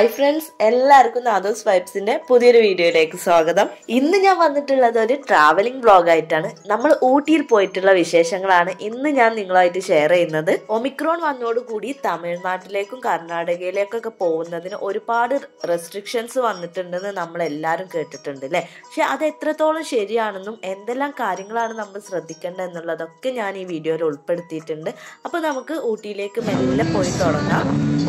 hi friends എല്ലാവർക്കും നാദോസ് വൈബ്സിന്റെ പുതിയൊരു വീഡിയോയിലേക്ക് സ്വാഗതം ഇന്ന് ഞാൻ വന്നിട്ടുള്ളത് ഒരു ട്രാവലിംഗ് വ്ളോഗ് ആയിട്ടാണ് നമ്മൾ ഊട്ടിയിൽ പോയിട്ടുള്ള വിശേഷങ്ങളാണ് ഇന്ന് ഞാൻ നിങ്ങളുമായിട്ട് ഷെയർ ചെയ്യുന്നത് ഒമിക്രോൺ വന്നോടുകൂടി തമിഴ്നാട്ടിലേക്കും കർണാടകയിലേക്കൊക്കെ പോകുന്നതിന് ഒരുപാട് റെസ്ട്രിക്ഷൻസ് വന്നിട്ടുണ്ടെന്ന് നമ്മൾ എല്ലാവരും കേട്ടിട്ടുണ്ട് അല്ലേ പക്ഷെ അത് എത്രത്തോളം ശരിയാണെന്നും എന്തെല്ലാം കാര്യങ്ങളാണ് നമ്മൾ ശ്രദ്ധിക്കേണ്ടത് എന്നുള്ളതൊക്കെ ഞാൻ ഈ വീഡിയോയിൽ ഉൾപ്പെടുത്തിയിട്ടുണ്ട് അപ്പൊ നമുക്ക് ഊട്ടിയിലേക്ക് മെല്ലെ പോയി തുടങ്ങാം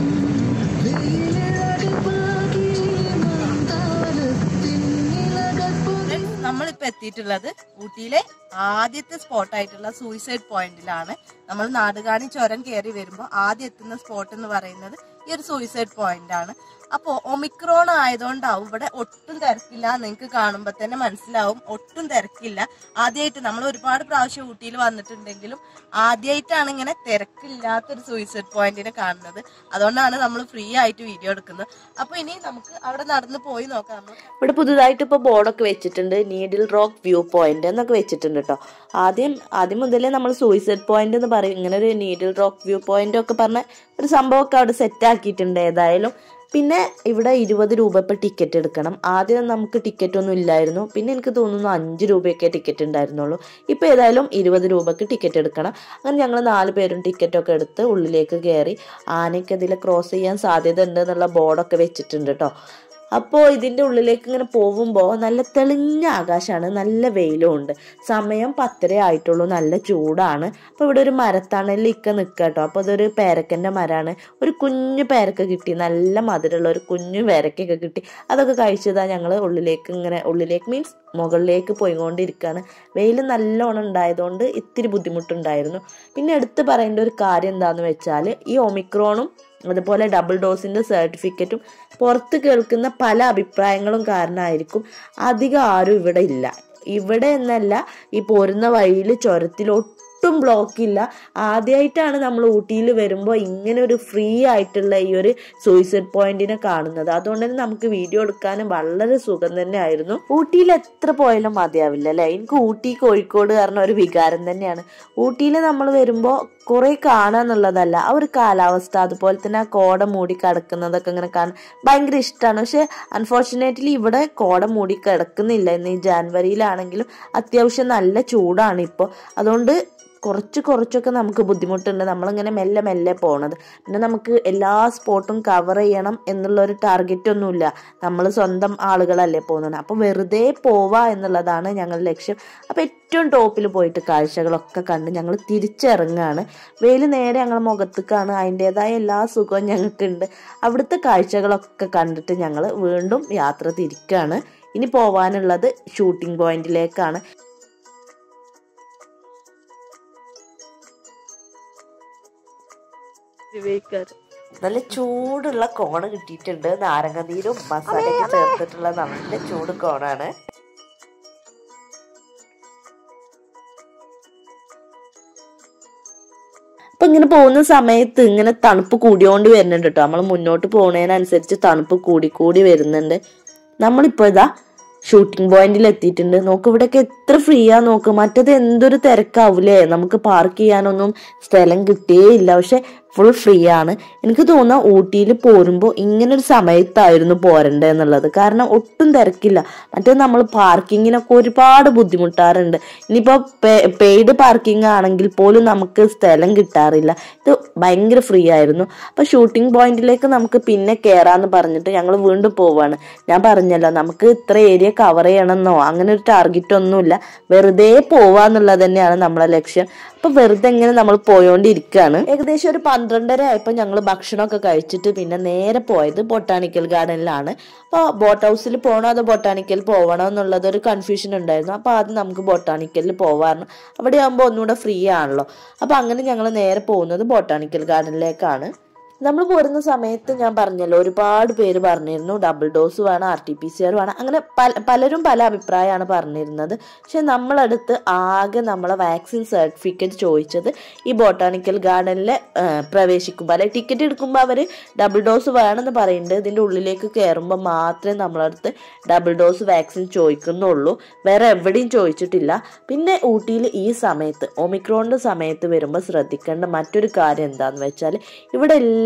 നമ്മളിപ്പോ എത്തിയിട്ടുള്ളത് ഊട്ടിയിലെ ആദ്യത്തെ സ്പോട്ടായിട്ടുള്ള സൂയിസൈഡ് പോയിന്റിലാണ് നമ്മൾ നാടുകാണി ചുരം കയറി വരുമ്പോൾ ആദ്യം എത്തുന്ന സ്പോട്ട് എന്ന് പറയുന്നത് ഈ ഒരു സൂയിസൈഡ് പോയിന്റ് ആണ് അപ്പോ ഒമിക്രോൺ ആയതുകൊണ്ടാവും ഇവിടെ ഒട്ടും തിരക്കില്ല നിങ്ങൾക്ക് കാണുമ്പോൾ തന്നെ മനസ്സിലാവും ഒട്ടും തിരക്കില്ല ആദ്യമായിട്ട് നമ്മൾ ഒരുപാട് പ്രാവശ്യം ഊട്ടിയിൽ വന്നിട്ടുണ്ടെങ്കിലും ആദ്യമായിട്ടാണ് ഇങ്ങനെ തിരക്കില്ലാത്തൊരു സൂയിസൈഡ് പോയിന്റിനെ കാണുന്നത് അതുകൊണ്ടാണ് നമ്മൾ ഫ്രീ ആയിട്ട് വീഡിയോ എടുക്കുന്നത് അപ്പൊ ഇനി നമുക്ക് അവിടെ നടന്ന് പോയി നോക്കാം നമ്മൾ ഇവിടെ പുതുതായിട്ട് ഇപ്പോൾ ബോർഡൊക്കെ വെച്ചിട്ടുണ്ട് നീഡിൽ റോക്ക് വ്യൂ പോയിന്റ് എന്നൊക്കെ വെച്ചിട്ടുണ്ട് കേട്ടോ ആദ്യം ആദ്യം മുതലേ നമ്മൾ സൂയിസൈഡ് പോയിന്റ് എന്ന് പറയും ഇങ്ങനെ ഒരു നീഡിൽ റോക്ക് വ്യൂ പോയിന്റ് ഒക്കെ പറഞ്ഞ ഒരു സംഭവമൊക്കെ അവിടെ സെറ്റ് ആക്കിയിട്ടുണ്ട് ഏതായാലും പിന്നെ ഇവിടെ ഇരുപത് രൂപ ഇപ്പം ടിക്കറ്റ് എടുക്കണം ആദ്യം നമുക്ക് ടിക്കറ്റ് ഒന്നും ഇല്ലായിരുന്നു പിന്നെ എനിക്ക് തോന്നുന്നു അഞ്ച് രൂപയൊക്കെ ടിക്കറ്റ് ഉണ്ടായിരുന്നുള്ളൂ ഇപ്പോൾ ഏതായാലും ഇരുപത് രൂപക്ക് ടിക്കറ്റ് എടുക്കണം അങ്ങനെ ഞങ്ങൾ നാല് പേരും ടിക്കറ്റൊക്കെ എടുത്ത് ഉള്ളിലേക്ക് കയറി ആനയ്ക്ക് ഇതിൽ ക്രോസ് ചെയ്യാൻ സാധ്യത ഉണ്ട് എന്നുള്ള ബോർഡൊക്കെ വെച്ചിട്ടുണ്ട് കേട്ടോ അപ്പോൾ ഇതിൻ്റെ ഉള്ളിലേക്ക് ഇങ്ങനെ പോകുമ്പോൾ നല്ല തെളിഞ്ഞ ആകാശമാണ് നല്ല വെയിലും ഉണ്ട് സമയം പത്തര ആയിട്ടുള്ളൂ നല്ല ചൂടാണ് അപ്പോൾ ഇവിടെ ഒരു മരത്തണലിൽ ഇക്ക നിൽക്കുക കേട്ടോ അപ്പോൾ അതൊരു പേരക്കൻ്റെ മരമാണ് ഒരു കുഞ്ഞു പേരക്ക കിട്ടി നല്ല മധുരമുള്ള ഒരു കുഞ്ഞു പേരക്കൊക്കെ കിട്ടി അതൊക്കെ കഴിച്ചതാണ് ഞങ്ങൾ ഉള്ളിലേക്ക് ഇങ്ങനെ ഉള്ളിലേക്ക് മീൻസ് മുകളിലേക്ക് പോയിക്കൊണ്ടിരിക്കുകയാണ് വെയിൽ നല്ലോണം ഉണ്ടായതുകൊണ്ട് ഇത്തിരി ബുദ്ധിമുട്ടുണ്ടായിരുന്നു പിന്നെ എടുത്ത് പറയേണ്ട ഒരു കാര്യം എന്താണെന്ന് വെച്ചാൽ ഈ ഒമിക്രോണും അതുപോലെ ഡബിൾ ഡോസിൻ്റെ സർട്ടിഫിക്കറ്റും പുറത്ത് കേൾക്കുന്ന പല അഭിപ്രായങ്ങളും കാരണമായിരിക്കും അധികം ആരും ഇവിടെ ഇല്ല ഇവിടെ എന്നല്ല ഈ പോരുന്ന വഴിയിൽ ചുരത്തിൽ ഒട്ടും ബ്ലോക്ക് ഇല്ല ആദ്യമായിട്ടാണ് നമ്മൾ ഊട്ടിയിൽ വരുമ്പോൾ ഇങ്ങനെ ഒരു ഫ്രീ ആയിട്ടുള്ള ഈ ഒരു സൂയിസൈഡ് പോയിന്റിനെ കാണുന്നത് അതുകൊണ്ട് തന്നെ നമുക്ക് വീഡിയോ എടുക്കാനും വളരെ സുഖം തന്നെ ആയിരുന്നു ഊട്ടിയിൽ എത്ര പോയാലും മതിയാവില്ല അല്ലേ എനിക്ക് ഊട്ടി കോഴിക്കോട് കാരണം ഒരു വികാരം തന്നെയാണ് ഊട്ടിയിൽ നമ്മൾ വരുമ്പോൾ കുറെ കാണാന്നുള്ളതല്ല ആ ഒരു കാലാവസ്ഥ അതുപോലെ തന്നെ ആ കോട മൂടി കിടക്കുന്നതൊക്കെ ഇങ്ങനെ കാണാൻ ഭയങ്കര ഇഷ്ടമാണ് പക്ഷെ അൺഫോർച്ചുനേറ്റ്ലി ഇവിടെ കോട മൂടി കിടക്കുന്നില്ല ഇന്ന് ഈ ജാനുവരിയിലാണെങ്കിലും അത്യാവശ്യം നല്ല ചൂടാണ് ഇപ്പോൾ അതുകൊണ്ട് കുറച്ച് കുറച്ചൊക്കെ നമുക്ക് ബുദ്ധിമുട്ടുണ്ട് നമ്മളിങ്ങനെ മെല്ലെ മെല്ലെ പോണത് പിന്നെ നമുക്ക് എല്ലാ സ്പോട്ടും കവർ ചെയ്യണം എന്നുള്ള ഒരു ടാർഗറ്റ് ഒന്നുമില്ല നമ്മൾ സ്വന്തം ആളുകളല്ലേ പോകുന്നത് അപ്പോൾ വെറുതെ പോവാ എന്നുള്ളതാണ് ഞങ്ങളുടെ ലക്ഷ്യം അപ്പോൾ ഏറ്റവും ടോപ്പിൽ പോയിട്ട് കാഴ്ചകളൊക്കെ കണ്ട് ഞങ്ങൾ തിരിച്ചിറങ്ങുകയാണ് വെയിൽ നേരെ ഞങ്ങൾ മുഖത്തേക്കാണ് അതിൻ്റെതായ എല്ലാ സുഖവും ഞങ്ങൾക്കുണ്ട് അവിടുത്തെ കാഴ്ചകളൊക്കെ കണ്ടിട്ട് ഞങ്ങൾ വീണ്ടും യാത്ര തിരിക്കുകയാണ് ഇനി പോവാനുള്ളത് ഷൂട്ടിംഗ് പോയിന്റിലേക്കാണ് നല്ല ചൂടുള്ള കോണ് കിട്ടിയിട്ടുണ്ട് നാരങ്ങനീരും മസാലയൊക്കെ ചേർത്തിട്ടുള്ള നല്ല ചൂട് കോണാണ് അപ്പൊ ഇങ്ങനെ പോകുന്ന സമയത്ത് ഇങ്ങനെ തണുപ്പ് കൂടിയോണ്ട് വരുന്നുണ്ട് കേട്ടോ നമ്മൾ മുന്നോട്ട് പോകുന്നതിനനുസരിച്ച് തണുപ്പ് കൂടി കൂടി വരുന്നുണ്ട് നമ്മളിപ്പോ ഇതാ ഷൂട്ടിംഗ് പോയിന്റിൽ എത്തിയിട്ടുണ്ട് നോക്ക് ഇവിടെയൊക്കെ എത്ര ഫ്രീ ആ നോക്ക് മറ്റത് എന്തൊരു തിരക്കാവൂലേ നമുക്ക് പാർക്ക് ചെയ്യാനൊന്നും സ്ഥലം കിട്ടിയേ ഇല്ല പക്ഷെ ഫുൾ ഫ്രീ ആണ് എനിക്ക് തോന്നുന്ന ഊട്ടിയിൽ പോരുമ്പോൾ ഇങ്ങനെ ഒരു സമയത്തായിരുന്നു പോരണ്ടേ എന്നുള്ളത് കാരണം ഒട്ടും തിരക്കില്ല മറ്റേ നമ്മൾ പാർക്കിങ്ങിനൊക്കെ ഒരുപാട് ബുദ്ധിമുട്ടാറുണ്ട് ഇനിയിപ്പോൾ പെയ്ഡ് പാർക്കിംഗ് ആണെങ്കിൽ പോലും നമുക്ക് സ്ഥലം കിട്ടാറില്ല ഇത് ഭയങ്കര ഫ്രീ ആയിരുന്നു അപ്പോൾ ഷൂട്ടിംഗ് പോയിന്റിലേക്ക് നമുക്ക് പിന്നെ കയറാന്ന് പറഞ്ഞിട്ട് ഞങ്ങൾ വീണ്ടും പോവാണ് ഞാൻ പറഞ്ഞല്ലോ നമുക്ക് ഇത്ര ഏരിയ കവർ ചെയ്യണമെന്നോ അങ്ങനെ ഒരു ടാർഗറ്റ് ഒന്നുമില്ല വെറുതെ പോവാന്നുള്ളത് തന്നെയാണ് നമ്മളെ ലക്ഷ്യം അപ്പൊ വെറുതെ ഇങ്ങനെ നമ്മൾ പോയോണ്ടിരിക്കുകയാണ് ഏകദേശം ഒരു പന്ത്രണ്ടര ആയപ്പോൾ ഞങ്ങൾ ഭക്ഷണമൊക്കെ കഴിച്ചിട്ട് പിന്നെ നേരെ പോയത് ബൊട്ടാണിക്കൽ ഗാർഡനിലാണ് അപ്പോൾ ബോട്ട് ഹൗസിൽ പോകണോ അതോ ബൊട്ടാണിക്കൽ പോകണോ എന്നുള്ളത് ഒരു കൺഫ്യൂഷൻ ഉണ്ടായിരുന്നു അപ്പോൾ ആദ്യം നമുക്ക് ബൊട്ടാണിക്കലിൽ പോവാറുണ്ട് അവിടെ ആകുമ്പോൾ ഒന്നുകൂടെ ഫ്രീ ആണല്ലോ അപ്പോൾ അങ്ങനെ ഞങ്ങൾ നേരെ പോകുന്നത് ബൊട്ടാണിക്കൽ ഗാർഡനിലേക്കാണ് നമ്മൾ പോരുന്ന സമയത്ത് ഞാൻ പറഞ്ഞല്ലോ ഒരുപാട് പേര് പറഞ്ഞിരുന്നു ഡബിൾ ഡോസ് വേണം R T P C R വേണം അങ്ങനെ പല പലരും പല അഭിപ്രായമാണ് പറഞ്ഞിരുന്നത് പക്ഷെ നമ്മളടുത്ത് ആകെ നമ്മളെ വാക്സിൻ സർട്ടിഫിക്കറ്റ് ചോദിച്ചത് ഈ ബോട്ടാണിക്കൽ ഗാർഡനിൽ പ്രവേശിക്കുമ്പോൾ അല്ലെ ടിക്കറ്റ് എടുക്കുമ്പോൾ അവർ ഡബിൾ ഡോസ് വേണമെന്ന് പറയുന്നുണ്ട് ഇതിൻ്റെ ഉള്ളിലേക്ക് കയറുമ്പോൾ മാത്രമേ നമ്മളടുത്ത് ഡബിൾ ഡോസ് വാക്സിൻ ചോദിക്കുന്നുള്ളൂ വേറെ എവിടെയും ചോദിച്ചിട്ടില്ല പിന്നെ ഊട്ടിയിൽ ഈ സമയത്ത് ഒമിക്രോണിൻ്റെ സമയത്ത് വരുമ്പോൾ ശ്രദ്ധിക്കേണ്ട മറ്റൊരു കാര്യം എന്താണെന്ന് വെച്ചാൽ ഇവിടെ എല്ലാ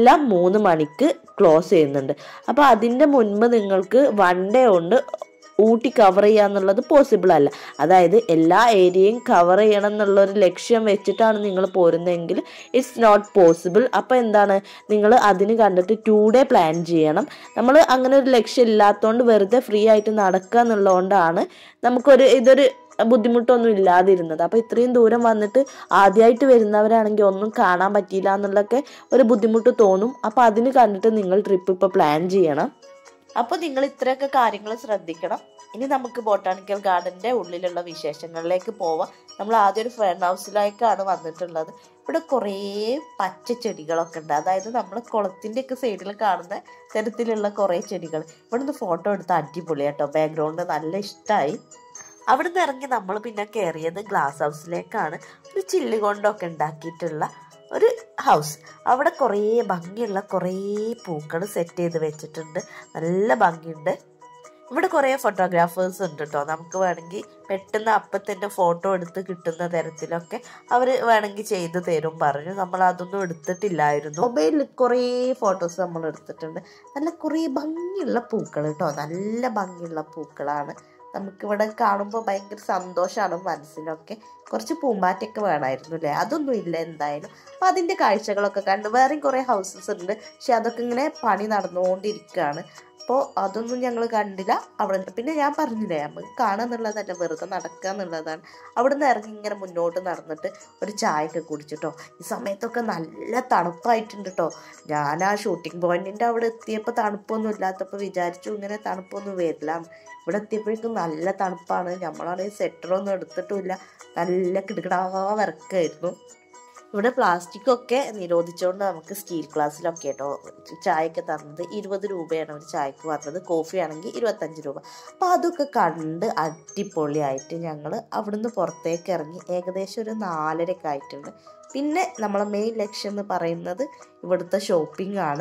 എല്ലാം മൂന്ന് മണിക്ക് ക്ലോസ് ചെയ്യുന്നുണ്ട് അപ്പോൾ അതിൻ്റെ മുൻപ് നിങ്ങൾക്ക് വൺ ഡേ കൊണ്ട് ഊട്ടി കവർ ചെയ്യാന്നുള്ളത് പോസിബിൾ അല്ല അതായത് എല്ലാ ഏരിയയും കവർ ചെയ്യണം എന്നുള്ള ഒരു ലക്ഷ്യം വെച്ചിട്ടാണ് നിങ്ങൾ പോരുന്നതെങ്കിൽ ഇറ്റ്സ് നോട്ട് പോസിബിൾ അപ്പോൾ എന്താണ് നിങ്ങൾ അതിന് കണ്ടിട്ട് ടു ഡേ പ്ലാൻ ചെയ്യണം നമ്മൾ അങ്ങനെ ഒരു ലക്ഷ്യം ഇല്ലാത്തതുകൊണ്ട് വെറുതെ ഫ്രീ ആയിട്ട് നടക്കുക എന്നുള്ളതുകൊണ്ടാണ് നമുക്കൊരു ഇതൊരു ബുദ്ധിമുട്ടൊന്നും ഇല്ലാതിരുന്നത് അപ്പോൾ ഇത്രയും ദൂരം വന്നിട്ട് ആദ്യമായിട്ട് വരുന്നവരാണെങ്കിൽ ഒന്നും കാണാൻ പറ്റിയില്ല എന്നുള്ളതൊക്കെ ഒരു ബുദ്ധിമുട്ട് തോന്നും അപ്പോൾ അതിന് കണ്ടിട്ട് നിങ്ങൾ ട്രിപ്പ് ഇപ്പോൾ പ്ലാൻ ചെയ്യണം അപ്പോൾ നിങ്ങൾ ഇത്രയൊക്കെ കാര്യങ്ങൾ ശ്രദ്ധിക്കണം ഇനി നമുക്ക് ബോട്ടാണിക്കൽ ഗാർഡന്റെ ഉള്ളിലുള്ള വിശേഷങ്ങളിലേക്ക് പോവാം നമ്മൾ ആദ്യം ഒരു ഫ്രണ്ട് ഹൗസിലേക്കാണ് വന്നിട്ടുള്ളത് ഇവിടെ കുറേ പച്ച ചെടികളൊക്കെ ഉണ്ട് അതായത് നമ്മൾ കുളത്തിൻ്റെ ഒക്കെ സൈഡിൽ കാണുന്ന തരത്തിലുള്ള കുറേ ചെടികൾ ഇവിടെ നിന്ന് ഫോട്ടോ എടുത്ത് അടിപൊളിയാട്ടോ ബാക്ക്ഗ്രൗണ്ട് നല്ല ഇഷ്ടമായി അവിടെ നിന്ന് ഇറങ്ങി നമ്മൾ പിന്നെ കയറിയത് ഗ്ലാസ് ഹൗസിലേക്കാണ് ഒരു ചില്ല് കൊണ്ടൊക്കെ ഉണ്ടാക്കിയിട്ടുള്ള ഒരു ഹൗസ് അവിടെ കുറേ ഭംഗിയുള്ള കുറേ പൂക്കൾ സെറ്റ് ചെയ്ത് വെച്ചിട്ടുണ്ട് നല്ല ഭംഗിയുണ്ട് ഇവിടെ കുറേ ഫോട്ടോഗ്രാഫേഴ്സ് ഉണ്ട് കേട്ടോ നമുക്ക് വേണമെങ്കിൽ പെട്ടെന്ന് അപ്പം തന്നെ ഫോട്ടോ എടുത്ത് കിട്ടുന്ന തരത്തിലൊക്കെ അവർ വേണമെങ്കിൽ ചെയ്തു തരും പറഞ്ഞു നമ്മൾ അതൊന്നും എടുത്തിട്ടില്ലായിരുന്നു മൊബൈലിൽ കുറേ ഫോട്ടോസ് നമ്മൾ എടുത്തിട്ടുണ്ട് നല്ല കുറേ ഭംഗിയുള്ള പൂക്കൾ കേട്ടോ നല്ല ഭംഗിയുള്ള പൂക്കളാണ് നമുക്കിവിടെ കാണുമ്പോൾ ഭയങ്കര സന്തോഷമാണ് മനസ്സിനൊക്കെ കുറച്ച് പൂമ്പാറ്റൊക്കെ വേണമായിരുന്നു അല്ലേ അതൊന്നും ഇല്ല എന്തായാലും അപ്പം അതിൻ്റെ കാഴ്ചകളൊക്കെ കണ്ട് വേറെയും കുറേ ഹൗസസ് ഉണ്ട് പക്ഷെ അതൊക്കെ ഇങ്ങനെ പണി നടന്നുകൊണ്ടിരിക്കുകയാണ് അപ്പോൾ അതൊന്നും ഞങ്ങൾ കണ്ടില്ല അവിടെ പിന്നെ ഞാൻ പറഞ്ഞില്ലേ നമുക്ക് കാണാന്നുള്ളതല്ല വെറുതെ നടക്കുക എന്നുള്ളതാണ് അവിടെ നിന്ന് ഇറങ്ങി ഇങ്ങനെ മുന്നോട്ട് നടന്നിട്ട് ഒരു ചായയൊക്കെ കുടിച്ചിട്ടോ ഈ സമയത്തൊക്കെ നല്ല തണുപ്പായിട്ടുണ്ട് കേട്ടോ ഞാൻ ആ ഷൂട്ടിംഗ് പോയിന്റിൻ്റെ അവിടെ എത്തിയപ്പോൾ തണുപ്പൊന്നും ഇല്ലാത്തപ്പോൾ വിചാരിച്ചു ഇങ്ങനെ തണുപ്പൊന്നും വരില്ല ഇവിടെ എത്തിയപ്പോഴേക്കും നല്ല തണുപ്പാണ് നമ്മളാണെങ്കിൽ സ്വെറ്ററൊന്നും എടുത്തിട്ടുമില്ല നല്ല കിടുകിടാ വിറക്കായിരുന്നു ഇവിടെ പ്ലാസ്റ്റിക് ഒക്കെ നിരോധിച്ചുകൊണ്ട് നമുക്ക് സ്റ്റീൽ ഗ്ലാസ്സിലൊക്കെ കേട്ടോ ചായയൊക്കെ തന്നത് ഇരുപത് രൂപയാണ് ഒരു ചായക്ക് വന്നത് കോഫി ആണെങ്കിൽ ഇരുപത്തഞ്ച് രൂപ അപ്പോൾ അതൊക്കെ കണ്ട് അടിപൊളിയായിട്ട് ഞങ്ങൾ അവിടുന്ന് പുറത്തേക്ക് ഇറങ്ങി ഏകദേശം ഒരു നാലരയൊക്കെ ആയിട്ടുണ്ട് പിന്നെ നമ്മളെ മെയിൻ ലക്ഷ്യം എന്ന് പറയുന്നത് ഇവിടുത്തെ ഷോപ്പിംഗ് ആണ്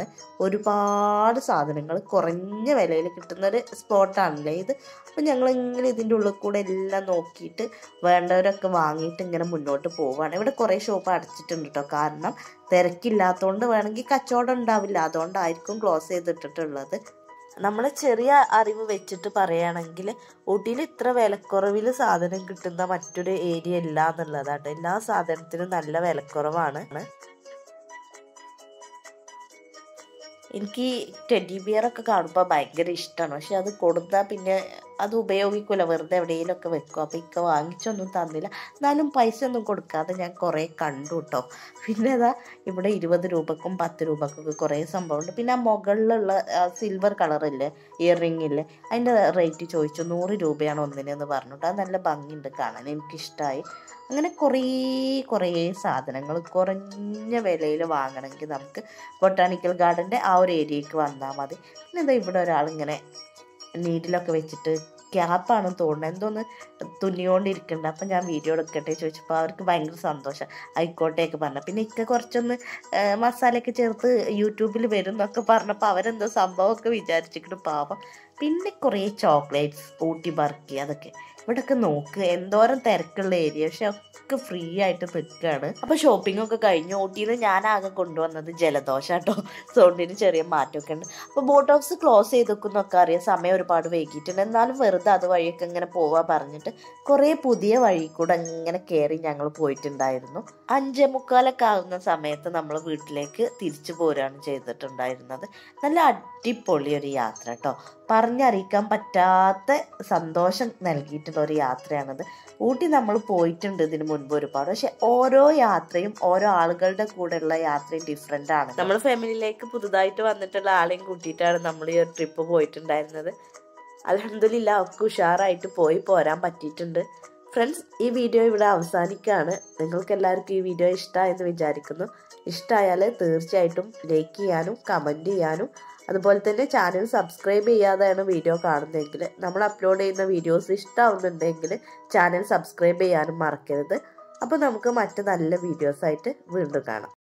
ഒരുപാട് സാധനങ്ങൾ കുറഞ്ഞ വിലയിൽ കിട്ടുന്ന ഒരു സ്പോട്ടാണല്ലേ ഇത് അപ്പം ഞങ്ങൾ ഇങ്ങനെ ഇതിൻ്റെ ഉള്ളിൽ കൂടെ എല്ലാം നോക്കിയിട്ട് വേണ്ടവരൊക്കെ വാങ്ങിയിട്ട് ഇങ്ങനെ മുന്നോട്ട് പോവുകയാണ് ഇവിടെ കുറേ ഷോപ്പ് അടച്ചിട്ടുണ്ട് കേട്ടോ കാരണം തിരക്കില്ലാത്തതുകൊണ്ട് വേണമെങ്കിൽ കച്ചവടം ഉണ്ടാവില്ല അതുകൊണ്ടായിരിക്കും ക്ലോസ് ചെയ്തിട്ടിട്ടുള്ളത് നമ്മൾ ചെറിയ അറിവ് വെച്ചിട്ട് പറയുകയാണെങ്കിൽ ഊട്ടിയിൽ ഇത്ര വിലക്കുറവിൽ സാധനം കിട്ടുന്ന മറ്റൊരു ഏരിയ ഇല്ല എന്നുള്ളതാണ് എല്ലാ സാധനത്തിനും നല്ല വിലക്കുറവാണ് എനിക്ക് ടെഡി ബിയർ ഒക്കെ കാണുമ്പോൾ ഭയങ്കര ഇഷ്ടമാണ് പക്ഷെ അത് കൊടുത്താൽ പിന്നെ അത് ഉപയോഗിക്കില്ല വെറുതെ എവിടെയെങ്കിലുമൊക്കെ വെക്കും അപ്പോൾ ഇക്ക വാങ്ങിച്ചൊന്നും തന്നില്ല എന്നാലും പൈസ ഒന്നും കൊടുക്കാതെ ഞാൻ കുറേ കണ്ടു കേട്ടോ പിന്നെ അതാ ഇവിടെ ഇരുപത് രൂപക്കും പത്ത് രൂപക്കൊക്കെ കുറേ സംഭവമുണ്ട് പിന്നെ ആ മുകളിലുള്ള സിൽവർ കളറില്ലേ ഇയർ റിങ്ങില്ലേ അതിൻ്റെ റേറ്റ് ചോദിച്ചു നൂറ് രൂപയാണ് ഒന്നിനെന്ന് പറഞ്ഞിട്ട് അത് നല്ല ഭംഗിയുണ്ട് കാണാൻ എനിക്കിഷ്ടമായി അങ്ങനെ കുറേ കുറേ സാധനങ്ങൾ കുറഞ്ഞ വിലയിൽ വാങ്ങണമെങ്കിൽ നമുക്ക് ബൊട്ടാണിക്കൽ ഗാർഡൻ്റെ ആ ഒരു ഏരിയക്ക് വന്നാൽ മതി പിന്നെ എന്താ ഇവിടെ ഒരാളിങ്ങനെ നീഡിലൊക്കെ വെച്ചിട്ട് ക്യാപ്പാണ് തോന്നുന്നത് എന്തോന്ന് തുന്നിയോണ്ടിരിക്കുന്നുണ്ട് അപ്പം ഞാൻ വീഡിയോ എടുക്കട്ടെ ചോദിച്ചപ്പോൾ അവർക്ക് ഭയങ്കര സന്തോഷം ആയിക്കോട്ടെയൊക്കെ പറഞ്ഞു പിന്നെ ഇക്ക കുറച്ചൊന്ന് മസാലയൊക്കെ ചേർത്ത് യൂട്യൂബിൽ വരും എന്നൊക്കെ പറഞ്ഞപ്പോൾ അവരെന്തോ സംഭവമൊക്കെ വിചാരിച്ചിട്ട് പാപം പിന്നെ കുറേ ചോക്ലേറ്റ്സ് ഊട്ടി ബർക്കി അതൊക്കെ ഇവിടെയൊക്കെ നോക്ക് എന്തോരം തിരക്കുള്ള ഏരിയ പക്ഷെ ഒക്കെ ഫ്രീ ആയിട്ട് നിൽക്കുകയാണ് അപ്പോൾ ഷോപ്പിംഗ് ഒക്കെ കഴിഞ്ഞു ഊട്ടിയിൽ ഞാനാകെ കൊണ്ടുവന്നത് ജലദോഷ കേട്ടോ സൗണ്ടിന് ചെറിയ മാറ്റമൊക്കെ ഉണ്ട് അപ്പോൾ ബോട്ട് ഹൗസ് ക്ലോസ് ചെയ്തേക്കുന്നൊക്കെ അറിയാം സമയം ഒരുപാട് വൈകിയിട്ടുണ്ട് എന്നാലും വെറുതെ അത് വഴിയൊക്കെ ഇങ്ങനെ പോവാ പറഞ്ഞിട്ട് കുറേ പുതിയ വഴി കൂടെ ഇങ്ങനെ കയറി ഞങ്ങൾ പോയിട്ടുണ്ടായിരുന്നു അഞ്ചേ മുക്കാലൊക്കെ ആകുന്ന സമയത്ത് നമ്മൾ വീട്ടിലേക്ക് തിരിച്ചു പോരുകയാണ് ചെയ്തിട്ടുണ്ടായിരുന്നത് നല്ല അടിപൊളി ഒരു യാത്ര കേട്ടോ പറഞ്ഞറിയിക്കാൻ പറ്റാത്ത സന്തോഷം നൽകിയിട്ടുള്ള ഒരു യാത്രയാണത് ഊട്ടി നമ്മൾ പോയിട്ടുണ്ട് ഇതിന് മുൻപ് ഒരുപാട് പക്ഷെ ഓരോ യാത്രയും ഓരോ ആളുകളുടെ കൂടെയുള്ള യാത്രയും ഡിഫറെൻ്റ് ആണ് നമ്മൾ ഫാമിലിയിലേക്ക് പുതുതായിട്ട് വന്നിട്ടുള്ള ആളെയും കൂട്ടിയിട്ടാണ് നമ്മൾ ഈ ഒരു ട്രിപ്പ് പോയിട്ടുണ്ടായിരുന്നത് അലഹദില്ല ഒക്കെ ഉഷാറായിട്ട് പോയി പോരാൻ പറ്റിയിട്ടുണ്ട് ഫ്രണ്ട്സ് ഈ വീഡിയോ ഇവിടെ അവസാനിക്കുകയാണ് നിങ്ങൾക്ക് എല്ലാവർക്കും ഈ വീഡിയോ ഇഷ്ടമായെന്ന് വിചാരിക്കുന്നു ഇഷ്ടമായാൽ തീർച്ചയായിട്ടും ലൈക്ക് ചെയ്യാനും കമൻറ്റ് ചെയ്യാനും അതുപോലെ തന്നെ ചാനൽ സബ്സ്ക്രൈബ് ചെയ്യാതെയാണ് വീഡിയോ കാണുന്നതെങ്കിൽ നമ്മൾ അപ്ലോഡ് ചെയ്യുന്ന വീഡിയോസ് ഇഷ്ടമാവുന്നുണ്ടെങ്കിൽ ചാനൽ സബ്സ്ക്രൈബ് ചെയ്യാനും മറക്കരുത് അപ്പോൾ നമുക്ക് മറ്റ് നല്ല വീഡിയോസായിട്ട് വീണ്ടും കാണാം